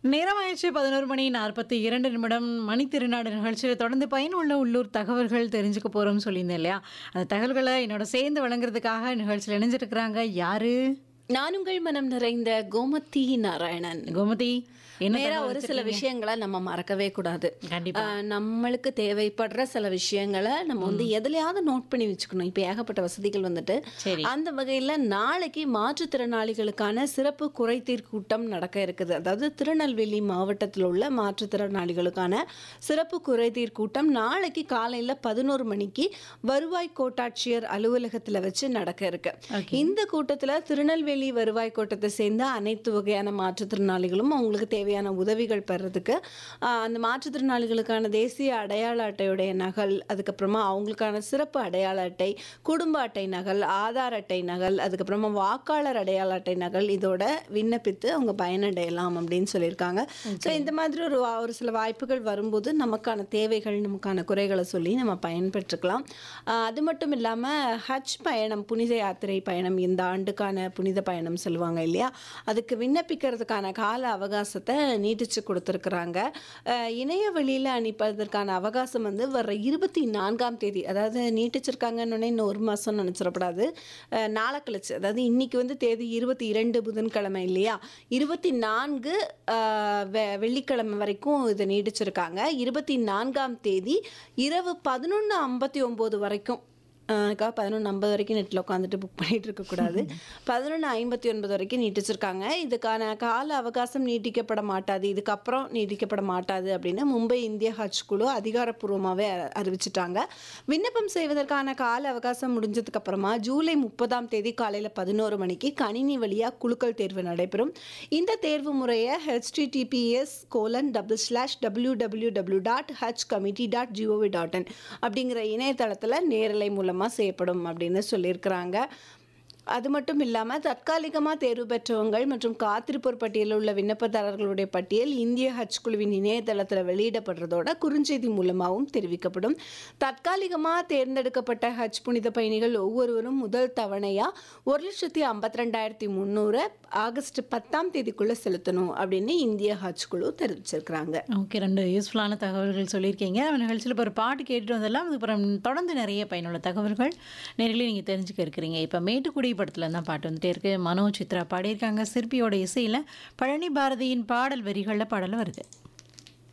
நேரமாயிடுச்சு பதினோரு மணி நாற்பத்தி இரண்டு நிமிடம் மணி திருநாடு நிகழ்ச்சியில் தொடர்ந்து பயனுள்ள உள்ளூர் தகவல்கள் தெரிஞ்சுக்க போகிறோம்னு சொல்லியிருந்தேன் இல்லையா அந்த தகவல்களை என்னோட சேர்ந்து வழங்குறதுக்காக நிகழ்ச்சியில் இணைஞ்சிருக்கிறாங்க யாரு நான் உங்கள் மனம் நிறைந்த கோமதி நாராயணன் கோமதி என்ன நேரா தகவல் ஒரு சில வச்சிருக்கீங்க? விஷயங்களை நம்ம மறக்கவே கூடாது கண்டிப்பா ஆஹ், நம்மளுக்கு தேவைப்படுற சில விஷயங்களை நம்ம வந்து எதுலயாவது நோட் பண்ணி வச்சுக்கணும் இப்போ ஏகப்பட்ட வசதிகள் வந்துட்டு சரி அந்த வகையில் நாளைக்கு மாற்றுத்திறனாளிகளுக்கான சிறப்பு குறைதீர் கூட்டம் நடக்க இருக்குது அதாவது திருநெல்வேலி மாவட்டத்தில் உள்ள மாற்றுத்திறனாளிகளுக்கான சிறப்பு குறைதீர் கூட்டம் நாளைக்கு காலையில் பதினோரு மணிக்கு வருவாய் கோட்டாட்சியர் அலுவலகத்தில் வச்சு நடக்க இருக்கு Okay. இந்த கூட்டத்தில் திருநெல்வேலி வருவாய் கோட்டத்தை சேர்ந்த அனைத்து வகையான மாற்றுத்திறனாளிகளும் அவங்களுக்கு தேவையான உதவிகள் பெறதுக்கு ஆஹ், அந்த மாற்றுத்திறனாளிகளுக்கான தேசிய அடையாள அட்டையுடைய நகல் அதுக்கப்புறமா அவங்களுக்கான சிறப்பு அடையாள அட்டை குடும்ப அட்டை நகல் ஆதார் அட்டை நகல் அதுக்கப்புறமா வாக்காளர் அடையாள அட்டை நகல் இதோட விண்ணப்பித்து அவங்க பயனடையலாம் அப்படின்னு சொல்லியிருக்காங்க ஸோ இந்த மாதிரி ஒரு வா- ஒரு சில வாய்ப்புகள் வரும்போது நமக்கான தேவைகள் நமக்கான குறைகளை சொல்லி நம்ம பயன்பெற்றுக்கலாம் ஆஹ், அது மட்டும் இல்லாமல் ஹஜ் பயணம் புனித யாத்திரை பயணம் இந்த ஆண்டுக்கான புனித பயணம் சொல்லுவாங்க இல்லையா அதுக்கு விண்ணப்பிக்கிறதுக்கான கால அவகாசத்தை நீட்டிச்சு கொடுத்துருக்குறாங்க அஹ் இணைய வழியில் அனுப்பதற்கான அவகாசம் வந்து வர இருபத்தி நான்காம் தேதி அதாவது நீட்டிச்சிருக்காங்கன்னு இன்னும் ஒரு மாதம் நினச்சிடக்கூடாது நாளை கழிச்சு அதாவது இன்னைக்கு வந்து தேதி இருபத்தி இரண்டு புதன்கிழமை இல்லையா இருபத்தி நான்கு அஹ், வெ- வெள்ளிக்கிழமை வரைக்கும் இதை நீட்டிச்சிருக்காங்க இருபத்தி நான்காம் தேதி இரவு பதினொன்று ஐம்பத்தி ஒம்பது வரைக்கும் அதுக்காக பதினொன்று ஐம்பது வரைக்கும் நெட்டில் உட்காந்துட்டு புக் பண்ணிட்டு இருக்கக்கூடாது பதினொன்று ஐம்பத்தி ஒன்பது வரைக்கும் நீட்டிச்சிருக்காங்க இதுக்கான கால அவகாசம் நீட்டிக்கப்பட மாட்டாது இதுக்கப்புறம் நீட்டிக்கப்பட மாட்டாது அப்படின்னு மும்பை இந்திய ஹஜ் குழு அதிகாரப்பூர்வமாகவே அறிவிச்சிட்டாங்க விண்ணப்பம் செய்வதற்கான கால அவகாசம் முடிஞ்சதுக்கு அப்புறமா ஜூலை முப்பதாம் தேதி காலையில் பதினோரு மணிக்கு கணினி வழியாக குழுக்கள் தேர்வு நடைபெறும் இந்த தேர்வு முறையை HTTPS colon double slash W W W dot H committee dot GOV dot in அப்படிங்கிற இணையதளத்தில் நேரலை மூலமாக செய்யப்படும் அப்படின்னு சொல்லியிருக்கிறாங்க அது மட்டும் இல்லாமல் தற்காலிகமாக தேர்வு பெற்றவங்கள் மற்றும் காத்திருப்போர் பட்டியலில் உள்ள விண்ணப்பதாரர்களுடைய பட்டியல் இந்திய ஹஜ் குழுவின் இணையதளத்தில் வெளியிடப்படுறதோட குறுஞ்செய்தி மூலமாகவும் தெரிவிக்கப்படும் தற்காலிகமாக தேர்ந்தெடுக்கப்பட்ட ஹஜ் புனித பயணிகள் ஒவ்வொருவரும் முதல் தவணையாக ஒரு லட்சத்தி ஐம்பத்தி ரெண்டாயிரத்தி முந்நூறு ஆகஸ்ட் பத்தாம் தேதிக்குள்ளே செலுத்தணும் அப்படின்னு இந்திய ஹஜ் குழு தெரிவிச்சிருக்கிறாங்க ஓகே ரெண்டு யூஸ்ஃபுல்லான தகவல்கள் சொல்லியிருக்கீங்க அவன் நிகழ்ச்சியில் இப்போ ஒரு பாட்டு கேட்டுட்டு வந்தெல்லாம் அதுக்கப்புறம் தொடர்ந்து நிறைய பயனுள்ள தகவல்கள் நேர்களே நீங்கள் தெரிஞ்சுக்க இருக்கிறீங்க இப்போ மேட்டுக்குடி படத்தில் தான் பாட்டு வந்துட்டே இருக்கு மனோ சித்ரா பாடியிருக்காங்க சிற்பியோட இசையில் பழனி பாரதியின் பாடல் வரிகளில் பாடல் வருது